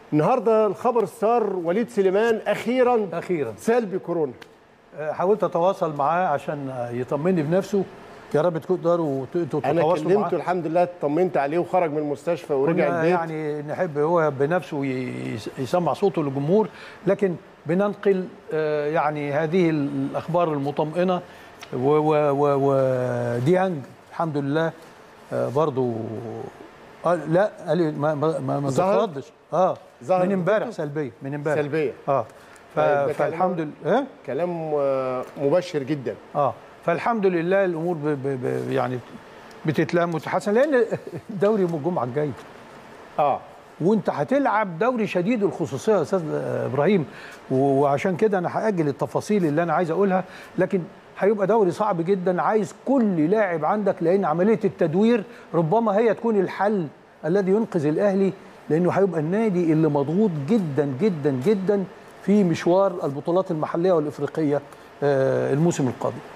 النهارده الخبر السار وليد سليمان اخيرا اخيرا سلبي كورونا آه، حاولت اتواصل معاه عشان آه، يطمني بنفسه يا رب تقدروا ت- انتوا انا تتواصلوا كلمته معاه الحمد لله اطمنت عليه وخرج من المستشفى ورجع كنا البيت يعني نحب هو بنفسه ي- يسمع صوته للجمهور لكن بننقل آه، يعني هذه الاخبار المطمئنه و- و- و- وديانج الحمد لله آه، برضو آه لا قال لي ما ما ما, ما ظهرت؟ تفضش اه ظهرت من امبارح بنته؟ سلبيه من امبارح سلبيه اه ف- طيب، ده كلام- فالحمد لله إيه؟ كلام آه، مبشر جدا اه فالحمد لله الامور ب ب ب يعني بتتلام وتتحسن لان الدوري يوم الجمعه الجاي اه وانت هتلعب دوري شديد الخصوصيه يا استاذ ابراهيم و- وعشان كده انا هاجل التفاصيل اللي انا عايز اقولها لكن هيبقى دوري صعب جدا عايز كل لاعب عندك لان عمليه التدوير ربما هي تكون الحل الذي ينقذ الاهلي لانه هيبقى النادي اللي مضغوط جدا جدا جدا في مشوار البطولات المحليه والافريقيه آه، الموسم القادم